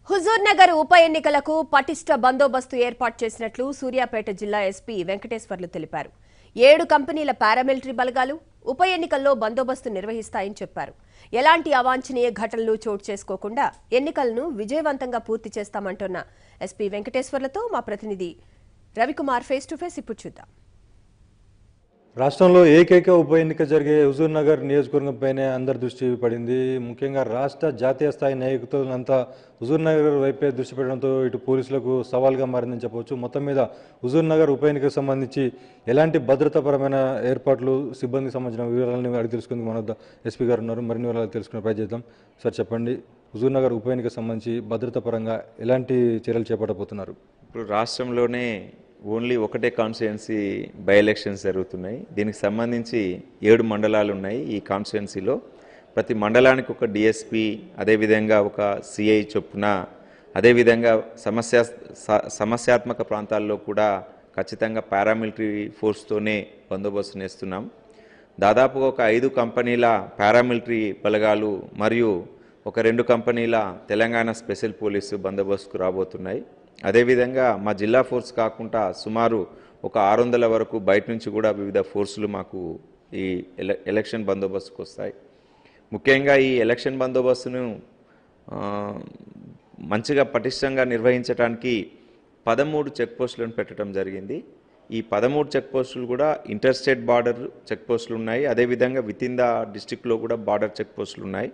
హుజూర్ నగర్ ఉప ఎన్నికలకు పటిష్ట బందోబస్తు ఏర్పాటు చేసినట్లు సూర్యాపేట జిల్లా ఎస్పీ వెంకటేశ్వర్లు తెలిపారు ఏడు కంపెనీల పారామిలిటరీ బలగాలు ఉప ఎన్నికల్లో బందోబస్తు నిర్వహిస్తాయని చెప్పారు ఎలాంటి అవాంఛనీయ ఘటనలు చోటు చేసుకోకుండా ఎన్నికలను విజయవంతంగా పూర్తి చేస్తామంటున్న ఎస్పీ వెంకటేశ్వర్లతో మా ప్రతినిధి రవికుమార్ ఫేస్ టు ఫేస్ ఇప్పుడు చూద్దాం రాష్ట్రంలో ఏకైక ఉప ఎన్నిక జరిగే హుజూర్ నగర్ నియోజకవర్గంపైనే అందరి దృష్టి పడింది ముఖ్యంగా రాష్ట్ర జాతీయ స్థాయి నాయకులంతా హుజూర్ నగర్ వైపే దృష్టి పెట్టడంతో ఇటు పోలీసులకు సవాల్గా మారిందని చెప్పవచ్చు మొత్తం మీద హుజూర్ నగర్ ఉప ఎన్నికకు సంబంధించి ఎలాంటి భద్రతాపరమైన ఏర్పాట్లు సిబ్బందికి సంబంధించిన వివరాలను అడిగి తెలుసుకుందుకు మన వద్ద ఎస్పీ గారు ఉన్నారు మరిన్ని వివరాలు తెలుసుకునే ప్రయత్నిద్దాం సార్ చెప్పండి హుజూర్ నగర్ ఉప ఎన్నికకు సంబంధించి భద్రతా పరంగా ఎలాంటి చర్యలు చేపట్టబోతున్నారు ఇప్పుడు రాష్ట్రంలోనే ఓన్లీ ఒకటే కాన్స్టిట్యున్సీ బై ఎలక్షన్స్ జరుగుతున్నాయి దీనికి సంబంధించి ఏడు మండలాలు ఉన్నాయి ఈ కాన్స్టిట్యున్సీలో ప్రతి మండలానికి ఒక డిఎస్పి అదేవిధంగా ఒక సిఐ చొప్పున అదేవిధంగా సమస్య స- సమస్యాత్మక ప్రాంతాల్లో కూడా ఖచ్చితంగా పారామిలిటరీ ఫోర్స్తోనే బందోబస్తు నేస్తున్నాం దాదాపుగా ఒక ఐదు కంపెనీల పారామిలిటరీ బలగాలు మరియు ఒక రెండు కంపెనీల తెలంగాణ స్పెషల్ పోలీసు బందోబస్తుకు రాబోతున్నాయి అదేవిధంగా మా జిల్లా ఫోర్స్ కాకుండా సుమారు ఒక ఆరు వందల వరకు బయట నుంచి కూడా వివిధ ఫోర్సులు మాకు ఈ ఎల ఎలక్షన్ బందోబస్తుకు వస్తాయి ముఖ్యంగా ఈ ఎలక్షన్ బందోబస్తును ఆ, మంచిగా పటిష్టంగా నిర్వహించడానికి పదమూడు చెక్ పోస్టులను పెట్టడం జరిగింది ఈ పదమూడు చెక్ పోస్టులు కూడా ఇంటర్ స్టేట్ బార్డర్ చెక్ పోస్టులు ఉన్నాయి అదేవిధంగా విత్ ఇన్ ద డిస్టిక్లో కూడా బార్డర్ చెక్ పోస్టులు ఉన్నాయి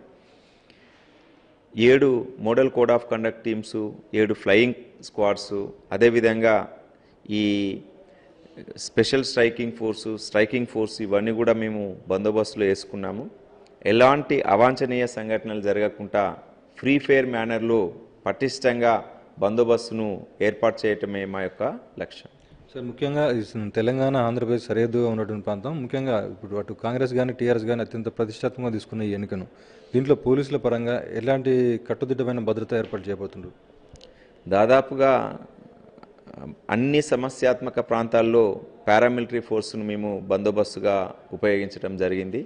ఏడు model code of conduct teams ఏడు ఫ్లయింగ్ స్క్వాడ్స్ అదేవిధంగా ఈ special striking force striking force ఇవన్నీ కూడా మేము బందోబస్తులో వేసుకున్నాము ఎలాంటి అవాంఛనీయ సంఘటనలు జరగకుండా ఫ్రీ ఫెయిర్ మేనర్లో పటిష్టంగా బందోబస్తును ఏర్పాటు చేయటమే మా యొక్క లక్ష్యం సార్ ముఖ్యంగా ఈ స- తెలంగాణ ఆంధ్రప్రదేశ్ సరిహద్దుగా ఉన్నటువంటి ప్రాంతం ముఖ్యంగా ఇప్పుడు అటు కాంగ్రెస్ కానీ టీఆర్ఎస్ కానీ అత్యంత ప్రతిష్టాత్మకంగా తీసుకున్న ఈ ఎన్నికను దీంట్లో పోలీసుల పరంగా ఎలాంటి కట్టుదిట్టమైన భద్రత ఏర్పాటు చేయబోతున్నారు దాదాపుగా ఆ, అన్ని సమస్యాత్మక ప్రాంతాల్లో పారామిలిటరీ ఫోర్స్ను మేము బందోబస్తుగా ఉపయోగించడం జరిగింది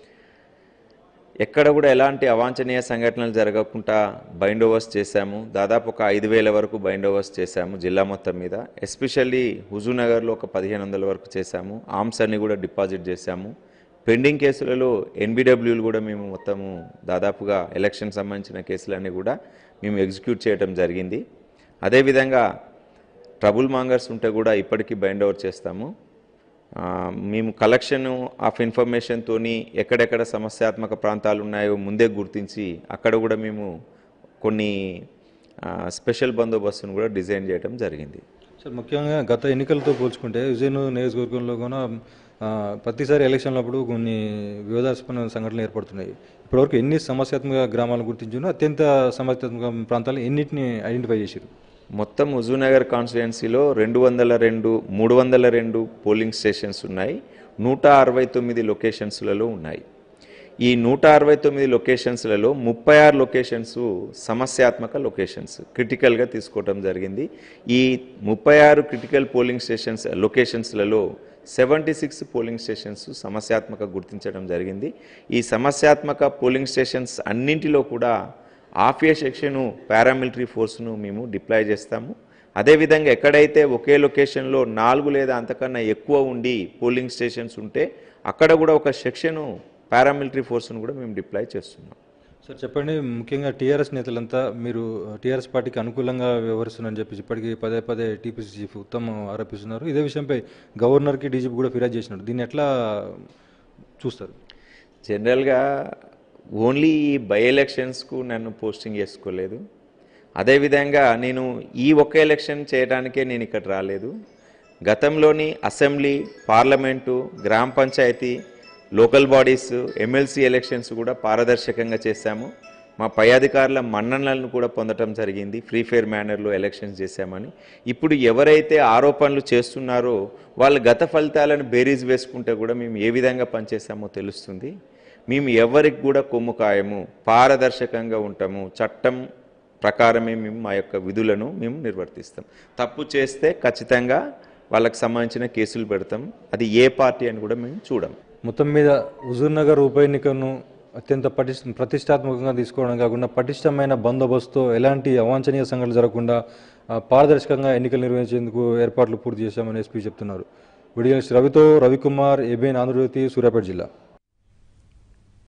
ఎక్కడ కూడా ఎలాంటి అవాంఛనీయ సంఘటనలు జరగకుండా బైండ్ ఓవర్స్ చేశాము దాదాపు ఒక ఐదు వేల వరకు బైండ్ ఓవర్స్ చేశాము జిల్లా మొత్తం మీద ఎస్పెషల్లీ హుజూర్నగర్లో ఒక పదిహేను వందల వరకు చేశాము ఆర్మ్స్ అన్ని కూడా డిపాజిట్ చేశాము పెండింగ్ కేసులలో ఎన్బిడబ్ల్యూలు కూడా మేము మొత్తము దాదాపుగా ఎలక్షన్ సంబంధించిన కేసులన్నీ కూడా మేము ఎగ్జిక్యూట్ చేయడం జరిగింది అదేవిధంగా ట్రబుల్ మాంగర్స్ ఉంటే కూడా ఇప్పటికీ బైండ్ ఓవర్ చేస్తాము ఆ, మేము కలెక్షన్ ఆఫ్ ఇన్ఫర్మేషన్తోని ఎక్కడెక్కడ సమస్యాత్మక ప్రాంతాలు ఉన్నాయో ముందే గుర్తించి అక్కడ కూడా మేము కొన్ని ఆ, స్పెషల్ బందోబస్తును కూడా డిజైన్ చేయడం జరిగింది సార్ ముఖ్యంగా గత ఎన్నికలతో పోల్చుకుంటే విజయన్ నియోజకవర్గంలో కూడా ఆ, ప్రతిసారి ఎలక్షన్లప్పుడు కొన్ని వివాదాస్పద సంఘటనలు ఏర్పడుతున్నాయి ఇప్పటివరకు ఎన్ని సమస్యాత్మక గ్రామాలను గుర్తించారో అత్యంత సమస్యాత్మక ప్రాంతాలు ఎన్నింటిని ఐడెంటిఫై చేశారు మొత్తం హుజూర్నగర్ కాన్స్టిట్యున్సీలో రెండు వందల రెండు మూడు వందల రెండు పోలింగ్ స్టేషన్స్ ఉన్నాయి నూట అరవై తొమ్మిది లొకేషన్స్లలో ఉన్నాయి ఈ నూట అరవై తొమ్మిది లొకేషన్స్లలో ముప్పై ఆరు లొకేషన్స్ సమస్యాత్మక లొకేషన్స్ క్రిటికల్గా తీసుకోవడం జరిగింది ఈ ముప్పై ఆరు క్రిటికల్ పోలింగ్ స్టేషన్స్ లొకేషన్స్లలో సెవెంటీ సిక్స్ పోలింగ్ స్టేషన్స్ సమస్యాత్మక గుర్తించడం జరిగింది ఈ సమస్యాత్మక పోలింగ్ స్టేషన్స్ అన్నింటిలో కూడా ఆఫియా సెక్షను పారామిలిటరీ ఫోర్స్ను మేము డిప్లాయ్ చేస్తాము అదేవిధంగా ఎక్కడైతే ఒకే లొకేషన్లో నాలుగు లేదా అంతకన్నా ఎక్కువ ఉండి పోలింగ్ స్టేషన్స్ ఉంటే అక్కడ కూడా ఒక సెక్షను పారామిలిటరీ ఫోర్స్ను కూడా మేము డిప్లాయ్ చేస్తున్నాం సార్ చెప్పండి ముఖ్యంగా టీఆర్ఎస్ నేతలంతా మీరు టీఆర్ఎస్ పార్టీకి అనుకూలంగా వ్యవహరిస్తున్నారని చెప్పేసి ఇప్పటికీ పదే పదే టీపీసీ చీఫ్ ఉత్తమ్ ఆరోపిస్తున్నారు ఇదే విషయంపై గవర్నర్కి డీజీపీ కూడా ఫిర్యాదు చేసినారు దీన్ని ఎట్లా చూస్తారు జనరల్గా ఓన్లీ ఈ బై ఎలక్షన్స్కు నన్ను పోస్టింగ్ చేసుకోలేదు అదేవిధంగా నేను ఈ ఒక్క ఎలక్షన్ చేయడానికే నేను ఇక్కడ రాలేదు గతంలోని అసెంబ్లీ పార్లమెంటు గ్రామ panchayat local bodies MLC elections కూడా పారదర్శకంగా చేశాము మా పై అధికారుల మన్ననలను కూడా పొందటం జరిగింది ఫ్రీ ఫెయిర్ మేనర్లో ఎలక్షన్స్ చేశామని ఇప్పుడు ఎవరైతే ఆరోపణలు చేస్తున్నారో వాళ్ళ గత ఫలితాలను బేరీజ్ వేసుకుంటే కూడా మేము ఏ విధంగా పనిచేసామో తెలుస్తుంది మేము ఎవరికి కూడా కొమ్ము కాయము పారదర్శకంగా ఉంటాము చట్టం ప్రకారమే మేము మా యొక్క విధులను మేము నిర్వర్తిస్తాం తప్పు చేస్తే ఖచ్చితంగా వాళ్ళకి సంబంధించిన కేసులు పెడతాం అది ఏ పార్టీ అని కూడా మేము చూడం మొత్తం మీద హుజూర్ నగర్ ఉప ఎన్నికను అత్యంత పటిష్ట ప్రతిష్టాత్మకంగా తీసుకోవడం కాకుండా పటిష్టమైన బందోబస్తుతో ఎలాంటి అవాంఛనీయ సంఘటనలు జరగకుండా ఆ, పారదర్శకంగా ఎన్నికలు నిర్వహించేందుకు ఏర్పాట్లు పూర్తి చేశామని ఎస్పీ చెప్తున్నారు విడియల్స్ రవితో రవికుమార్ ఏబిఎన్ ఆంధ్రజ్యోతి సూర్యాపేట జిల్లా